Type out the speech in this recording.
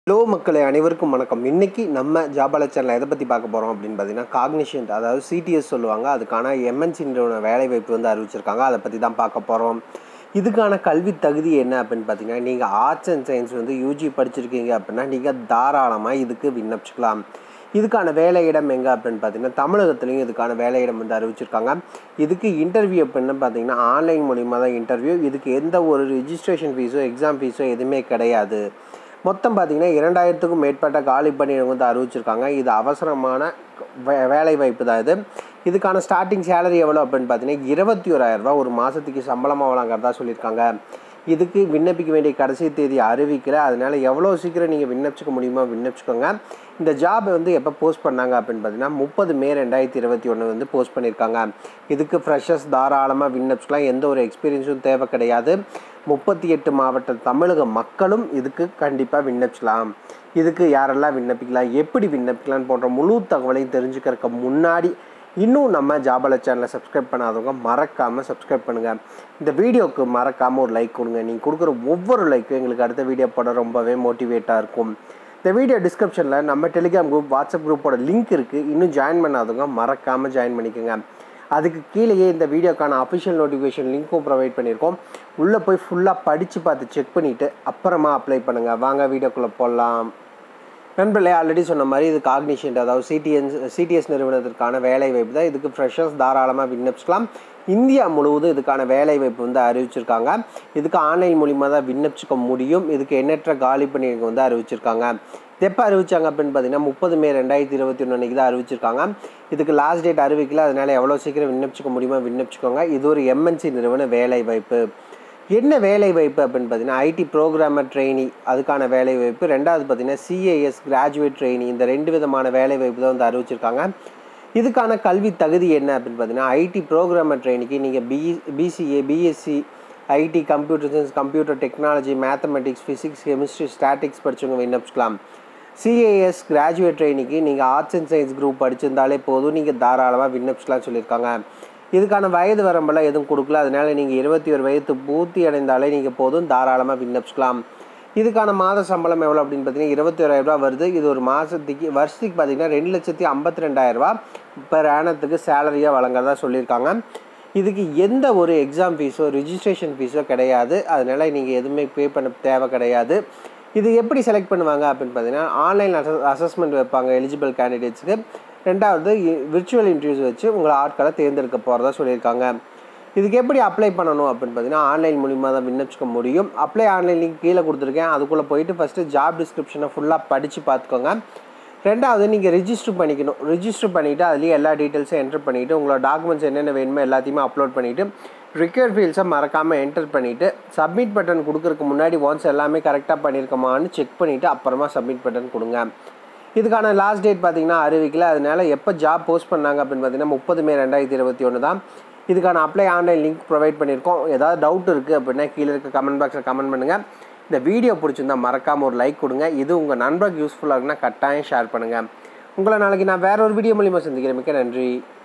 hello மக்களே அனைவருக்கும் வணக்கம் இன்னைக்கு நம்ம ஜாபால சேனல் எதை பற்றி பார்க்க போகிறோம் அப்படின்னு பார்த்தீங்கன்னா காக்னிஷன் அதாவது சிடிஎஸ் சொல்லுவாங்க அதுக்கான எம்என்சி நிறுவன வேலைவாய்ப்பு வந்து அறிவிச்சிருக்காங்க அதை பற்றி தான் பார்க்க போகிறோம் இதுக்கான கல்வி தகுதி என்ன அப்படின்னு பார்த்தீங்கன்னா நீங்கள் ஆர்ட்ஸ் அண்ட் சயின்ஸ் வந்து யூஜி படிச்சிருக்கீங்க அப்படின்னா நீங்கள் தாராளமாக இதுக்கு விண்ணப்பிச்சுக்கலாம் இதுக்கான வேலையிடம் எங்கே அப்படின்னு பார்த்தீங்கன்னா தமிழகத்துலேயும் இதுக்கான வேலையிடம் வந்து அறிவிச்சிருக்காங்க இதுக்கு இன்டர்வியூ அப்படின்னு பார்த்தீங்கன்னா ஆன்லைன் மூலிமா தான் இன்டர்வியூ இதுக்கு எந்த ஒரு ரிஜிஸ்ட்ரேஷன் ஃபீஸோ எக்ஸாம் ஃபீஸோ எதுவுமே கிடையாது மொத்தம் பார்த்தீங்கன்னா இரண்டாயிரத்துக்கும் மேற்பட்ட காலி பணியிடம் வந்து அறிவிச்சிருக்காங்க இது அவசரமான வே வேலை வாய்ப்பு தான் இது இதுக்கான ஸ்டார்டிங் சேலரி எவ்வளோ அப்படின்னு பார்த்தீங்கன்னா இருபத்தி ஓராயிரரூபா ஒரு மாதத்துக்கு சம்பளமாக வழங்குறதா சொல்லியிருக்காங்க இதுக்கு விண்ணப்பிக்க வேண்டிய கடைசி தேதி அறிவிக்கல அதனால் எவ்வளோ சீக்கிரம் நீங்கள் விண்ணப்பிச்சுக்க முடியுமோ விண்ணப்பிச்சுக்கோங்க இந்த ஜாப் வந்து எப்போ போஸ்ட் பண்ணாங்க அப்படின்னு பார்த்தீங்கன்னா முப்பது மே ரெண்டாயிரத்தி இருபத்தி ஒன்று வந்து போஸ்ட் பண்ணியிருக்காங்க இதுக்கு ஃப்ரெஷர்ஸ் தாராளமாக விண்ணப்பிச்சுக்கலாம் எந்த ஒரு எக்ஸ்பீரியன்ஸும் தேவை கிடையாது முப்பத்தி எட்டு மாவட்ட தமிழக மக்களும் இதுக்கு கண்டிப்பாக விண்ணப்பிக்கலாம் இதுக்கு யாரெல்லாம் விண்ணப்பிக்கலாம் எப்படி விண்ணப்பிக்கலாம் போன்ற முழு தகவலையும் தெரிஞ்சுக்கிறதுக்கு முன்னாடி இன்னும் நம்ம ஜாபல சேனலை சப்ஸ்கிரைப் பண்ணாதவங்க மறக்காமல் சப்ஸ்கிரைப் பண்ணுங்கள் இந்த வீடியோவுக்கு மறக்காமல் ஒரு லைக் கொடுங்க நீங்கள் கொடுக்குற ஒவ்வொரு லைக்கும் எங்களுக்கு அடுத்த வீடியோ போட ரொம்பவே மோட்டிவேட்டாக இருக்கும் இந்த வீடியோ டிஸ்கிரிப்ஷனில் நம்ம டெலிகிராம் குரூப் வாட்ஸ்அப் குரூப்போட லிங்க் இருக்குது இன்னும் ஜாயின் பண்ணாதவங்க மறக்காமல் ஜாயின் பண்ணிக்கோங்க அதுக்கு கீழேயே இந்த வீடியோக்கான அஃபிஷியல் நோட்டிஃபிகேஷன் லிங்க்கும் ப்ரொவைட் பண்ணியிருக்கோம் உள்ளே போய் ஃபுல்லாக படித்து பார்த்து செக் பண்ணிவிட்டு அப்புறமா அப்ளை பண்ணுங்கள் வாங்க வீடியோக்குள்ளே போடலாம் நண்பர்களே ஆல்ரெடி சொன்ன மாதிரி இது காக்னிஷன் அதாவது சிடிஎஸ் சிடிஎஸ் நிறுவனத்திற்கான வேலை வாய்ப்பு தான் இதுக்கு ஃப்ரெஷர்ஸ் தாராளமாக விண்ணப்பிச்சுக்கலாம் இந்தியா முழுவதும் இதுக்கான வேலை வாய்ப்பு வந்து அறிவிச்சிருக்காங்க இதுக்கு ஆன்லைன் மூலிமா தான் விண்ணப்பிச்சுக்க முடியும் இதுக்கு எண்ணற்ற காலி பணிகள் வந்து அறிவிச்சிருக்காங்க எப்போ அறிவிச்சாங்க அப்படின்னு பார்த்தீங்கன்னா முப்பது மே ரெண்டாயிரத்தி இருபத்தி ஒன்று அன்றைக்கி தான் அறிவிச்சிருக்காங்க இதுக்கு லாஸ்ட் டேட் அறிவிக்கல அதனால் எவ்வளோ சீக்கிரம் விண்ணப்பிச்சுக்க முடியுமோ விண்ணப்பிச்சுக்கோங்க இது ஒரு எம்என்சி நிறுவன வேலை வாய்ப்பு என்ன வேலை வாய்ப்பு அப்படின்னு பார்த்தீங்கன்னா ஐடி ப்ரோக்ராமர் ட்ரெயினி அதுக்கான வேலை வாய்ப்பு ரெண்டாவது பார்த்தீங்கன்னா சிஏஎஸ் கிராஜுவேட் ட்ரெயினி இந்த ரெண்டு விதமான வேலை வாய்ப்பு தான் வந்து அறிவிச்சிருக்காங்க இதுக்கான கல்வி தகுதி என்ன அப்படின்னு பார்த்தீங்கன்னா ஐடி ப்ரோக்ராமர் ட்ரெயினிக்கு நீங்கள் BE BCA BSc IT computer science computer technology mathematics physics chemistry statics படித்தவங்க விண்ணப்பிச்சுக்கலாம் சிஏஎஸ் கிராஜுவேட் ட்ரெயினிக்கு நீங்கள் ஆர்ட்ஸ் அண்ட் சயின்ஸ் குரூப் படிச்சிருந்தாலே போதும் நீங்கள் தாராளமாக விண்ணப்பிச்சுலாம் சொல்லியிருக்காங்க இதுக்கான வயது வரம்பெல்லாம் எதுவும் கொடுக்கல அதனால் நீங்கள் இருபத்தி ஒரு வயது பூர்த்தி அடைந்தாலே நீங்கள் போதும் தாராளமாக விண்ணப்பிச்சுக்கலாம் இதுக்கான மாத சம்பளம் எவ்வளோ அப்படின்னு பார்த்தீங்கன்னா இருபத்தி ஓராயிரரூபா வருது இது ஒரு மாதத்துக்கு வருஷத்துக்கு பார்த்தீங்கன்னா ரெண்டு லட்சத்தி ஐம்பத்தி ரெண்டாயிரரூபா பெர் ஆனத்துக்கு சேலரியாக வழங்குறதா சொல்லியிருக்காங்க இதுக்கு எந்த ஒரு எக்ஸாம் ஃபீஸோ ரிஜிஸ்ட்ரேஷன் ஃபீஸோ கிடையாது அதனால் நீங்கள் எதுவுமே பே பண்ண தேவை கிடையாது இது எப்படி செலக்ட் பண்ணுவாங்க அப்படின்னு பார்த்தீங்கன்னா ஆன்லைன் அசஸ் அசஸ்மெண்ட் வைப்பாங்க எலிஜிபிள் கேண்டிடேட்ஸுக்கு ரெண்டாவது விர்ச்சுவல் இன்டர்வியூஸ் வச்சு உங்களை ஆட்களை தேர்ந்தெடுக்க போகிறதா சொல்லியிருக்காங்க இதுக்கு எப்படி அப்ளை பண்ணணும் அப்படின்னு பார்த்தீங்கன்னா ஆன்லைன் மூலிமா தான் விண்ணப்பிச்சிக்க முடியும் அப்ளை ஆன்லைன் லிங்க் கீழே கொடுத்துருக்கேன் அதுக்குள்ளே போயிட்டு ஃபஸ்ட்டு ஜாப் டிஸ்கிரிப்ஷனை ஃபுல்லாக படித்து பார்த்துக்கோங்க ரெண்டாவது நீங்கள் ரிஜிஸ்டர் பண்ணிக்கணும் ரிஜிஸ்டர் பண்ணிவிட்டு அதுலேயே எல்லா டீட்டெயில்ஸும் என்டர் பண்ணிவிட்டு உங்களோட டாக்குமெண்ட்ஸ் என்னென்ன வேணுமோ எல்லாத்தையுமே அப்லோட் பண்ணிவிட்டு ரிக்வயர்ட் ஃபீல்ஸை மறக்காமல் என்டர் பண்ணிவிட்டு சப்மிட் பட்டன் கொடுக்கறதுக்கு முன்னாடி ஒன்ஸ் எல்லாமே கரெக்டாக பண்ணியிருக்கோமான்னு செக் பண்ணிவிட்டு அப்புறமா சப்மிட் பட்டன் கொடுங்க இதுக்கான லாஸ்ட் டேட் பார்த்தீங்கன்னா அறிவிக்கல அதனால எப்போ ஜாப் போஸ்ட் பண்ணாங்க அப்படின்னு பார்த்தீங்கன்னா முப்பது மே ரெண்டாயிரத்தி இருபத்தி ஒன்று தான் இதுக்கான அப்ளை ஆன்லைன் லிங்க் ப்ரொவைட் பண்ணியிருக்கோம் ஏதாவது டவுட் இருக்குது அப்படின்னா கீழே இருக்க கமெண்ட் பாக்ஸில் கமெண்ட் பண்ணுங்கள் இந்த வீடியோ பிடிச்சிருந்தா மறக்காமல் ஒரு லைக் கொடுங்க இது உங்கள் நண்பருக்கு யூஸ்ஃபுல்லாக இருக்குன்னா கட்டாயம் ஷேர் பண்ணுங்கள் உங்களை நாளைக்கு நான் வேற ஒரு வீடியோ மூலிமா சந்திக்கிறேன் மிக்க நன்றி